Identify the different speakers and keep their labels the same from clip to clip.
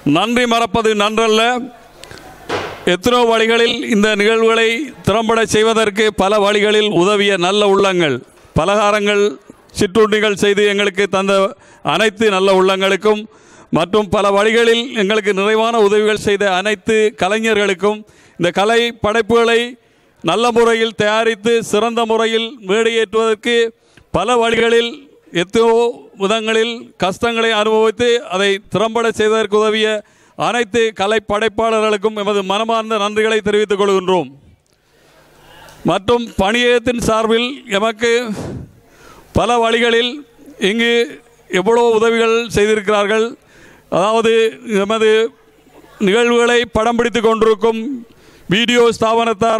Speaker 1: நன்றி மறப்பது நன்றல்ல எத்தனோ வழிகளில் இந்த நிகழ்வுகளை திறம்பட செய்வதற்கு பல வழிகளில் உதவிய நல்ல உள்ளங்கள் பலகாரங்கள் சிற்றுண்டிகள் செய்து எங்களுக்கு தந்த அனைத்து நல்ல உள்ளங்களுக்கும் மற்றும் பல வழிகளில் எங்களுக்கு நிறைவான உதவிகள் செய்த அனைத்து கலைஞர்களுக்கும் இந்த கலை படைப்புகளை நல்ல முறையில் தயாரித்து சிறந்த முறையில் மேடையேற்றுவதற்கு பல வழிகளில் எத்தனையோ விதங்களில் கஷ்டங்களை அனுபவித்து அதை திறம்பட செய்வதற்கு உதவிய அனைத்து கலை படைப்பாளர்களுக்கும் எமது மனமார்ந்த நன்றிகளை தெரிவித்துக் கொள்கின்றோம் மற்றும் பணியகத்தின் சார்பில் எமக்கு பல வழிகளில் இங்கு எவ்வளோ உதவிகள் செய்திருக்கிறார்கள் அதாவது எமது நிகழ்வுகளை படம் பிடித்து கொண்டிருக்கும் வீடியோ ஸ்தாபனத்தார்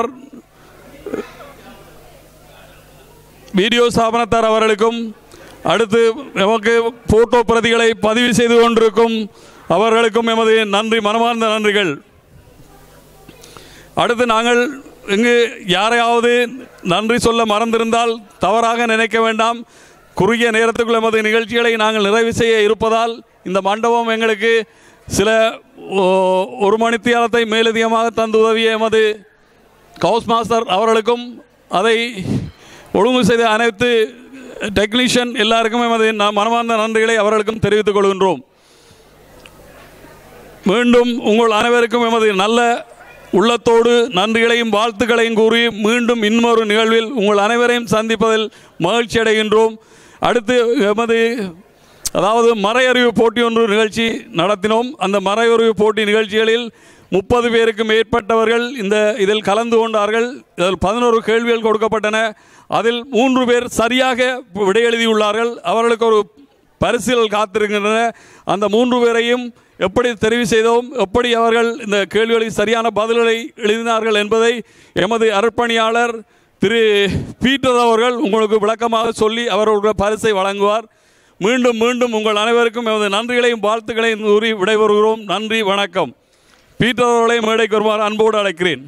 Speaker 1: வீடியோ ஸ்தாபனத்தார் அவர்களுக்கும் அடுத்து எமக்கு போட்டோ பிரதிகளை பதிவு செய்து கொண்டிருக்கும் அவர்களுக்கும் எமது நன்றி மனமார்ந்த நன்றிகள் அடுத்து நாங்கள் இங்கு யாரையாவது நன்றி சொல்ல மறந்திருந்தால் தவறாக நினைக்க வேண்டாம் குறுகிய நேரத்துக்குள் எமது நிகழ்ச்சிகளை நாங்கள் நிறைவு செய்ய இருப்பதால் இந்த மண்டபம் எங்களுக்கு சில ஓ- ஒரு மணித்தியாலத்தை மேலதிகமாக தந்து உதவிய எமது கவுஸ் மாஸ்டர் அவர்களுக்கும் அதை ஒழுங்கு செய்த அனைத்து டெக்னீஷியன் எல்லாருக்கும் எமது ந- மனமார்ந்த நன்றிகளை அவர்களுக்கும் தெரிவித்துக் கொள்கின்றோம் மீண்டும் உங்கள் அனைவருக்கும் எமது நல்ல உள்ளத்தோடு நன்றிகளையும் வாழ்த்துக்களையும் கூறி மீண்டும் இன்னொரு நிகழ்வில் உங்கள் அனைவரையும் சந்திப்பதில் மகிழ்ச்சி அடைகின்றோம் அடுத்து எமது அதாவது மறையறிவு போட்டி ஒன்று நிகழ்ச்சி நடத்தினோம் அந்த மறையறிவு போட்டி நிகழ்ச்சிகளில் முப்பது பேருக்கு மேற்பட்டவர்கள் இந்த இதில் கலந்து கொண்டார்கள் இதில் பதினோரு கேள்விகள் கொடுக்கப்பட்டன அதில் மூன்று பேர் சரியாக விடை எழுதியுள்ளார்கள் அவர்களுக்கு ஒரு பரிசுகள் காத்திருக்கின்றன அந்த மூன்று பேரையும் எப்படி தெரிவு செய்தோம் எப்படி அவர்கள் இந்த கேள்விகளுக்கு சரியான பதில்களை எழுதினார்கள் என்பதை எமது அர்ப்பணியாளர் திரு பீட்டர் அவர்கள் உங்களுக்கு விளக்கமாக சொல்லி அவர்களுடைய பரிசை வழங்குவார் மீண்டும் மீண்டும் உங்கள் அனைவருக்கும் எமது நன்றிகளையும் வாழ்த்துக்களையும் கூறி விடைபெறுகிறோம் நன்றி வணக்கம் பீட்டர் அவர்களை மேடைக்கு வருமாறு அன்போடு அழைக்கிறேன்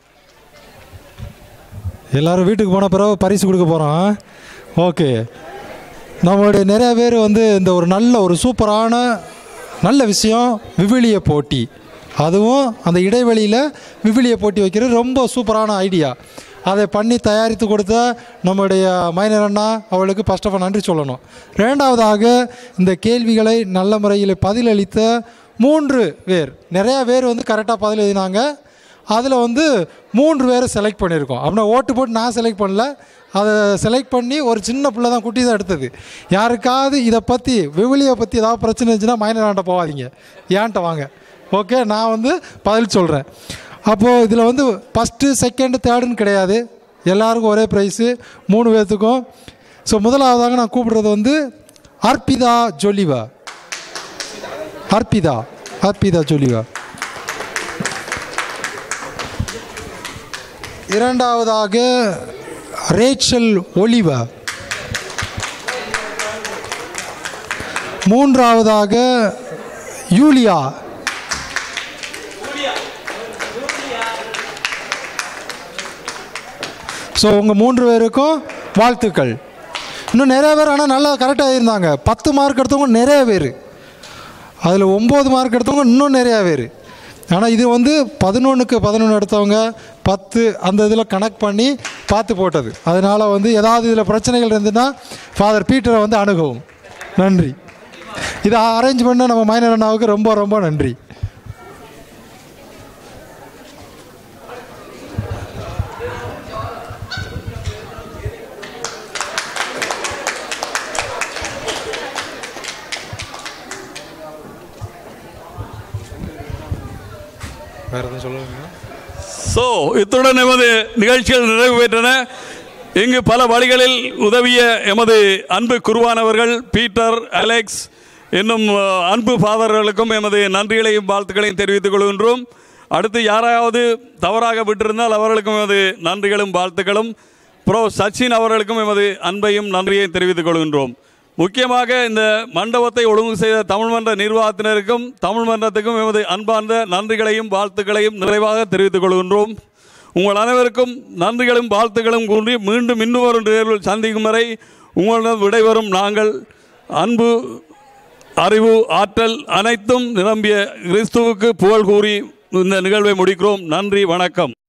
Speaker 2: எல்லாரும் வீட்டுக்கு போன பிறகு பரிசு கொடுக்க போகிறோம் ஓகே நம்மளுடைய நிறைய பேர் வந்து இந்த ஒரு நல்ல ஒரு சூப்பரான நல்ல விஷயம் விவிலிய போட்டி அதுவும் அந்த இடைவெளியில் விவிலிய போட்டி வைக்கிறது ரொம்ப சூப்பரான ஐடியா அதை பண்ணி தயாரித்து கொடுத்த நம்முடைய மைனர் அண்ணா அவளுக்கு ஃபர்ஸ்ட் ஆஃப் ஆல் நன்றி சொல்லணும் ரெண்டாவதாக இந்த கேள்விகளை நல்ல முறையில் பதிலளித்த மூன்று பேர் நிறையா பேர் வந்து கரெக்டாக பதில் எழுதினாங்க அதில் வந்து மூன்று பேரை செலக்ட் பண்ணியிருக்கோம் அப்படின்னா ஓட்டு போட்டு நான் செலக்ட் பண்ணல அதை செலக்ட் பண்ணி ஒரு சின்ன பிள்ளை தான் குட்டி தான் எடுத்தது யாருக்காவது இதை பற்றி விவிலியை பற்றி ஏதாவது பிரச்சனை இருந்துச்சுன்னா மைனர் ஆண்ட போகாதீங்க ஏன்ட்ட வாங்க ஓகே நான் வந்து பதில் சொல்கிறேன் அப்போது இதில் வந்து ஃபஸ்ட்டு செகண்டு தேர்டுன்னு கிடையாது எல்லாருக்கும் ஒரே ப்ரைஸு மூணு பேர்த்துக்கும் ஸோ முதலாவதாக நான் கூப்பிடுறது வந்து அர்ப்பிதா ஜொலிவா அர்ப்பிதா அர்ப்பிதா ஜொலிவா இரண்டாவதாக ரேச்சல் ஒலிவா மூன்றாவதாக யூலியா ஸோ உங்கள் மூன்று பேருக்கும் வாழ்த்துக்கள் இன்னும் நிறைய பேர் ஆனால் நல்லா கரெக்டாக இருந்தாங்க பத்து மார்க் எடுத்தவங்க நிறைய பேர் அதில் ஒம்பது மார்க் எடுத்தவங்க இன்னும் நிறையா பேர் ஆனால் இது வந்து பதினொன்றுக்கு பதினொன்று எடுத்தவங்க பத்து அந்த இதில் கனெக்ட் பண்ணி பார்த்து போட்டது அதனால் வந்து ஏதாவது இதில் பிரச்சனைகள் இருந்துன்னா ஃபாதர் பீட்டரை வந்து அணுகவும் நன்றி இதை அரேஞ்ச் பண்ண நம்ம மைனர் அண்ணாவுக்கு ரொம்ப ரொம்ப நன்றி வேறு எதுவும் சொல்லுவீங்க
Speaker 1: ஸோ இத்துடன் எமது நிகழ்ச்சிகள் நிறைவு பெற்றன இங்கு பல வழிகளில் உதவிய எமது அன்பு குருவானவர்கள் பீட்டர் அலெக்ஸ் என்னும் அஹ், அன்பு ஃபாதர்களுக்கும் எமது நன்றிகளையும் வாழ்த்துக்களையும் தெரிவித்துக் கொள்கின்றோம் அடுத்து யாராவது தவறாக விட்டிருந்தால் அவர்களுக்கும் எமது நன்றிகளும் வாழ்த்துக்களும் ப்ரோ சச்சின் அவர்களுக்கும் எமது அன்பையும் நன்றியையும் தெரிவித்துக் கொள்கின்றோம் முக்கியமாக இந்த மண்டபத்தை ஒழுங்கு செய்த தமிழ் மன்ற நிர்வாகத்தினருக்கும் தமிழ் மன்றத்துக்கும் எமது அன்பார்ந்த நன்றிகளையும் வாழ்த்துக்களையும் நிறைவாக தெரிவித்துக் கொள்கின்றோம் உங்கள் அனைவருக்கும் நன்றிகளும் வாழ்த்துக்களும் கூறி மீண்டும் இன்னும் ஒரு நிகழ்வில் சந்திக்கும் வரை உங்களிடம் விடைபெறும் நாங்கள் அன்பு அறிவு ஆற்றல் அனைத்தும் நிரம்பிய கிறிஸ்துவுக்கு புகழ் கூறி இந்த நிகழ்வை முடிக்கிறோம் நன்றி வணக்கம்